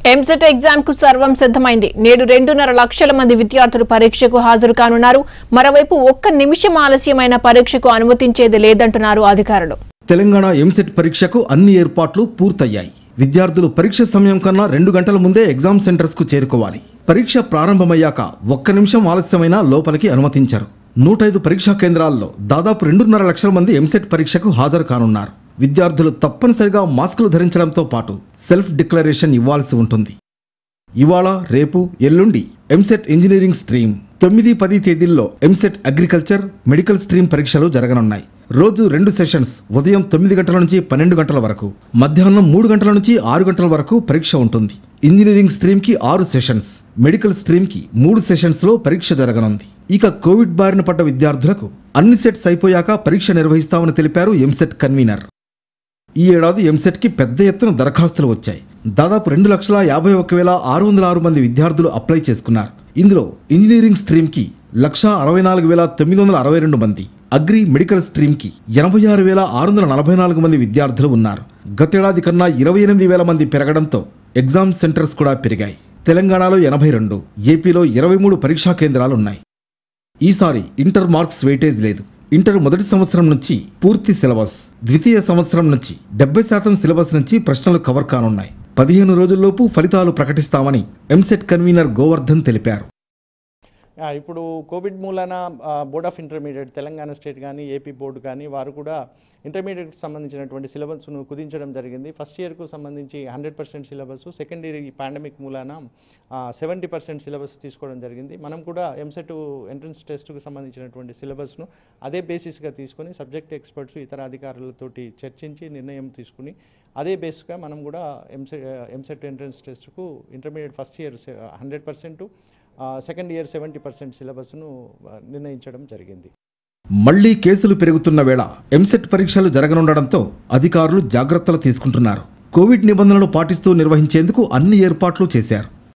EAMCET exam కు సర్వం సిద్ధమైంది నేడు రెండున్నర లక్షల మంది విద్యార్థులు పరీక్షకు హాజరు కానున్నారు మరోవైపు ఒక్క నిమిషం ఆలస్యమైన పరీక్షకు అనుమతించేది లేదంటున్నారు అధికారులు తెలంగాణ ఎంసెట్ పరీక్షకు అన్ని ఏర్పాట్లు పూర్తయ్యాయి విద్యార్థులు పరీక్ష సమయం కన్నా రెండు గంటల ముందే ఎగ్జామ్ సెంటర్స్ కు చేరుకోవాలి పరీక్ష ప్రారంభమయ్యాక ఒక్క నిమిషం ఆలస్యమైనా లోపలికి అనుమతించరు నూట ఐదు పరీక్షా కేంద్రాల్లో దాదాపు రెండున్నర లక్షల మంది ఎంసెట్ పరీక్షకు హాజరు కానున్నారు విద్యార్థులు తప్పనిసరిగా మాస్కులు ధరించడంతో పాటు సెల్ఫ్ డిక్లరేషన్ ఇవ్వాల్సి ఉంటుంది ఇవాళ రేపు ఎల్లుండి ఎంసెట్ ఇంజనీరింగ్ స్ట్రీమ్ తొమ్మిది పది తేదీల్లో ఎంసెట్ అగ్రికల్చర్ మెడికల్ స్ట్రీమ్ పరీక్షలు జరగనున్నాయి రోజు రెండు సెషన్స్ ఉదయం తొమ్మిది గంటల నుంచి పన్నెండు గంటల వరకు మధ్యాహ్నం మూడు గంటల నుంచి ఆరు గంటల వరకు పరీక్ష ఉంటుంది ఇంజనీరింగ్ స్ట్రీమ్ కి ఆరు సెషన్స్ మెడికల్ స్ట్రీమ్ కి మూడు సెషన్స్ లో పరీక్ష జరగనుంది ఇక కోవిడ్ బారిన పడ్డ విద్యార్థులకు అన్ని సెట్స్ అయిపోయాక పరీక్ష నిర్వహిస్తామని తెలిపారు ఎంసెట్ కన్వీనర్ ఈ ఏడాది ఎంసెట్కి పెద్ద ఎత్తున దరఖాస్తులు వచ్చాయి దాదాపు రెండు లక్షల యాభై ఒక్క వేల ఆరు వందల ఆరు మంది విద్యార్థులు అప్లై చేసుకున్నారు ఇందులో ఇంజనీరింగ్ స్ట్రీమ్కి లక్ష అరవై నాలుగు వేల తొమ్మిది వందల అరవై రెండు మంది అగ్రి మెడికల్ స్ట్రీమ్కి ఎనభై ఆరు వేల ఆరు వందల నలభై నాలుగు మంది విద్యార్థులు ఉన్నారు గతేడాది కన్నా ఇరవై ఎనిమిది వేల మంది పెరగడంతో ఎగ్జామ్ సెంటర్స్ కూడా పెరిగాయి తెలంగాణలో ఎనభై రెండు ఏపీలో ఇరవై మూడు పరీక్షా కేంద్రాలు ఉన్నాయి ఈసారి ఇంటర్ మార్క్స్ వెయిటేజ్ లేదు ఇంటర్ మొదటి సంవత్సరం నుంచి పూర్తి సిలబస్ ద్వితీయ సంవత్సరం నుంచి డెబ్బై శాతం సిలబస్ నుంచి ప్రశ్నలు కవర్ కానున్నాయి పదిహేను రోజుల్లోపు ఫలితాలు ప్రకటిస్తామని ఎంసెట్ కన్వీనర్ గోవర్ధన్ తెలిపారు యా, ఇప్పుడు కోవిడ్ మూలాన ఆ, board of intermediate Telangana state కానీ ఏపీ బోర్డు కానీ వారు కూడా ఇంటర్మీడియట్కి సంబంధించినటువంటి సిలబస్ను కుదించడం జరిగింది ఫస్ట్ ఇయర్కు సంబంధించి hundred percent syllabus second year ఈ పాండమిక్ మూలాన సెవెంటీ పర్సెంట్ సిలబస్ తీసుకోవడం జరిగింది మనం కూడా ఎంసెట్ ఎంట్రన్స్ టెస్ట్కు సంబంధించినటువంటి సిలబస్ను అదే బేసిస్గా తీసుకొని సబ్జెక్ట్ ఎక్స్పర్ట్స్ ఇతర అధికారులతోటి చర్చించి నిర్ణయం తీసుకుని అదే బేస్గా మనం కూడా ఎంసెట్ ఎంసెట్ ఎంట్రన్స్ టెస్ట్కు intermediate first year hundred percent second year seventy percent సిలబస్ను ఆ, నిర్ణయించడం జరిగింది మళ్లీ కేసులు పెరుగుతున్న వేళ ఎంసెట్ పరీక్షలు జరగనుండడంతో అధికారులు జాగ్రత్తలు తీసుకుంటున్నారు కోవిడ్ నిబంధనలు పాటిస్తూ నిర్వహించేందుకు అన్ని ఏర్పాట్లు చేశారు